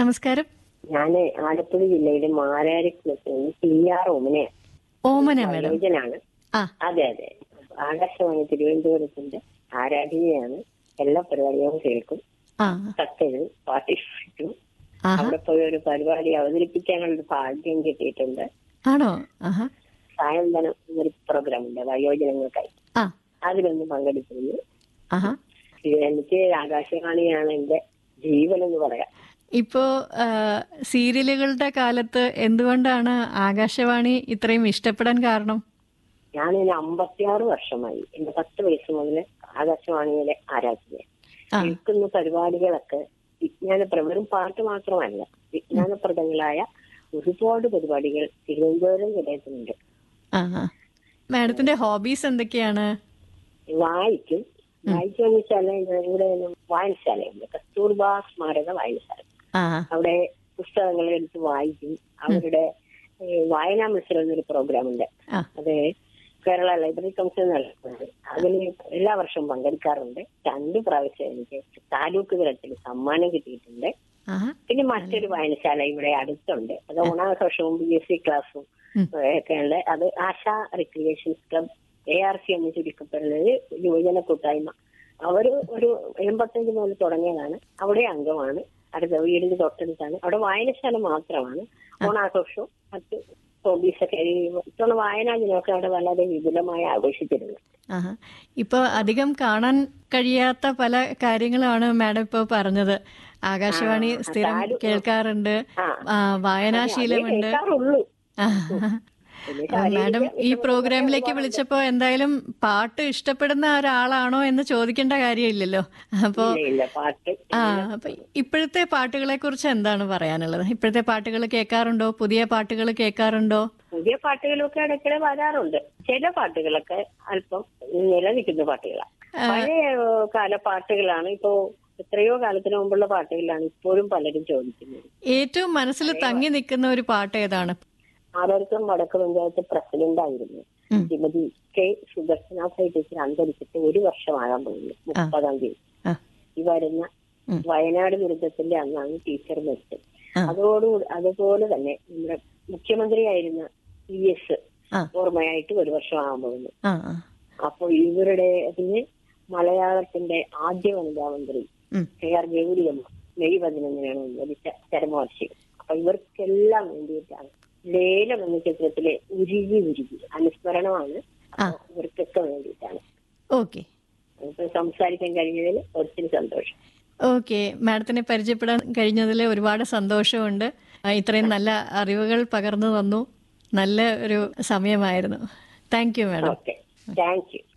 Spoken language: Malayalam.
നമസ്കാരം ഞാൻ ആലപ്പുഴ ജില്ലയിലെ മാരാരിക്കുളത്ത് നിന്ന് പി ആർ ഓമനെ ഓമന മാഡം വയോജനാണ് ആ അതെ അതെ ആകാശവാണി തിരുവനന്തപുരത്തിന്റെ ആരാധികയാണ് എല്ലാ പരിപാടികളും കേൾക്കും ആ കത്തെഴുതും പാർട്ടിസിപ്പേറ്റും ആഹാ അവിടെ പോയി ഒരു പരിപാടി അവതരിപ്പിക്കാനുള്ള ഒരു ഭാഗ്യം കിട്ടിയിട്ടുണ്ട് ആണോ ആഹാ സായന്തനം എന്നൊരു പ്രോഗ്രാം ഉണ്ട് വയോജനങ്ങൾക്കായി ആ അതിലൊന്ന് പങ്കെടുത്തിരുന്നു ആഹാ ഇത് എനിക്ക് ആകാശവാണിയാണ് എന്റെ ജീവൻ എന്ന് പറയാം ഇപ്പോ ആ, സീരിയലുകളുടെ കാലത്ത് എന്തുകൊണ്ടാണ് ആകാശവാണി ഇത്രയും ഇഷ്ടപ്പെടാൻ കാരണം ഞാൻ ഇനി അമ്പത്തിയാറ് വർഷമായി എന്റെ പത്ത് വയസ്സ് മുതൽ ആകാശവാണിയിലെ ആരാധിക ആ കേൾക്കുന്ന പരിപാടികളൊക്കെ വിജ്ഞാനപ്ര വെറും പാട്ട് മാത്രമല്ല വിജ്ഞാനപ്രദങ്ങളായ ഒരുപാട് പരിപാടികൾ തിരുവനന്തപുരം നിലയത്തിലുണ്ട് ആ ആ. മാഡത്തിന്റെ ഹോബീസ് എന്തൊക്കെയാണ് വായിക്കും വായിക്കുമെന്ന് വെച്ചാൽ ഇവിടെ ഒരു വായനശാലയുണ്ട് കസ്തൂർബ സ്മാരക വായനശാല ആ അവിടെ പുസ്തകങ്ങൾ എടുത്ത് വായിക്കും അവരുടെ ഏഹ്, വായനാ മത്സരം എന്നൊരു പ്രോഗ്രാം ഉണ്ട് ആ അത് കേരള ലൈബ്രറി കൗൺസിൽ നടത്തുന്നത് അതിൽ എല്ലാ വർഷവും പങ്കെടുക്കാറുണ്ട് രണ്ട് പ്രാവശ്യം എനിക്ക് താലൂക്ക് തലത്തിൽ സമ്മാനം കിട്ടിയിട്ടുണ്ട് ആഹാ പിന്നെ മറ്റൊരു വായനശാല ഇവിടെ അടുത്തുണ്ട് അത് ഓണാഘോഷവും ബി എസ് സി ക്ലാസ്സും ഉം. ഒക്കെ ഉണ്ട് അത് Asha recreations club A R C എന്ന് ചുരുക്കപ്പെടുന്നത് യുവജന കൂട്ടായ്മ അവര് ഒരു എൺപത്തഞ്ച് മുതൽ തുടങ്ങിയതാണ് അവിടെ അംഗമാണ് അടുത്ത വീടിന്റെ തൊട്ടടുത്താണ് അവിടെ വായനശാല മാത്രമാണ് ഓണാഘോഷവും മറ്റ് ഹോബീസൊക്കെ ഈ ഇത്തവണ വായനാ ദിനമൊക്കെ അവിടെ വളരെ വിപുലമായി ആഘോഷിച്ചിരുന്നു ആഹാ ഇപ്പൊ അധികം കാണാൻ കഴിയാത്ത പല കാര്യങ്ങളാണ് മാഡം ഇപ്പൊ പറഞ്ഞത് ആകാശവാണി ആ, സ്ഥിരം അതാരും- കേൾക്കാറുണ്ട് ആ. ആ, വായനാശീലമുണ്ട് കേൾക്കാറുള്ളൂ ആ. പിന്നെ ആ, മാഡം ഈ ശാരീരിക പ്രോഗ്രാമിലേക്ക് വിളിച്ചപ്പോ എന്തായാലും പാട്ട് ഇഷ്ടപ്പെടുന്ന ഒരാളാണോ എന്ന് ചോദിക്കേണ്ട കാര്യമില്ലല്ലോ അപ്പോ ഇല്ല, ഇല്ല പാട്ട് ആ അപ്പൊ ഇപ്പോഴത്തെ പാട്ടുകളെ കുറിച്ച് എന്താണ് പറയാനുള്ളത് ഇപ്പോഴത്തെ പാട്ടുകൾ കേൾക്കാറുണ്ടോ പുതിയ പാട്ടുകൾ കേൾക്കാറുണ്ടോ പുതിയ പാട്ടുകളൊക്കെ ഇടയ്ക്കിടെ വരാറുണ്ട് ചില പാട്ടുകളൊക്കെ അല്പം നിലനിൽക്കുന്ന പാട്ടുകളാണ് പഴയ ഏഹ്, കാല പാട്ടുകളാണ് ഇപ്പോ എത്രയോ കാലത്തിന് മുമ്പുള്ള പാട്ടുകളാണ് ഇപ്പോഴും പലരും ചോദിക്കുന്നത് ഏറ്റവും മനസ്സിൽ തങ്ങി നിൽക്കുന്ന ഒരു പാട്ട് ഏതാണ് ആരോഗ്യം വടക്ക് പഞ്ചായത്ത് പ്രസിഡന്റ് ആയിരുന്നു ഉം. ശ്രീമതി കെ സുദർശന ടീച്ചർ അന്തരിച്ചിട്ട് ഒരു വർഷമാകാൻ പോകുന്നു മുപ്പതാം തീയതി ആ, ഈ വരുന്ന ഉം. വയനാട് ദുരന്തത്തിന്റെ അന്നാണ് ടീച്ചർ മരിച്ചത് ആ. അതോടുകൂടി അതുപോലെ തന്നെ നമ്മുടെ മുഖ്യമന്ത്രിയായിരുന്ന പി എസ് ആ. ഓർമ്മയായിട്ട് ഒരു വർഷമാകാൻ പോകുന്നു ആ ആ, അപ്പോൾ ഇവരുടെ അതിന് മലയാളത്തിന്റെ ആദ്യ വനിതാ മന്ത്രി ഉം. കെ ആർ ഗൗരിയമ്മ മെയ് പതിനൊന്നിനാണ് മരിച്ച ചരമവാർഷികം അപ്പൊ ഇവർക്കെല്ലാം വേണ്ടിയിട്ടാണ് ലേലം എന്ന ചിത്രത്തിലെ ഉരുകി ഉരുകി അനുസ്മരണമാണ് ആ. അപ്പൊ ഇവർക്കൊക്കെ വേണ്ടിയിട്ടാണ് ഓക്കെ നമുക്ക് സംസാരിക്കാൻ കഴിഞ്ഞതിൽ ഒത്തിരി സന്തോഷം ഓക്കെ മാഡത്തിനെ പരിചയപ്പെടാൻ കഴിഞ്ഞതിൽ ഒരുപാട് സന്തോഷമുണ്ട് ആ, ഇത്രയും നല്ല അറിവുകൾ പകർന്നു തന്നു നല്ല ഒരു സമയമായിരുന്നു thank you madam okay thank U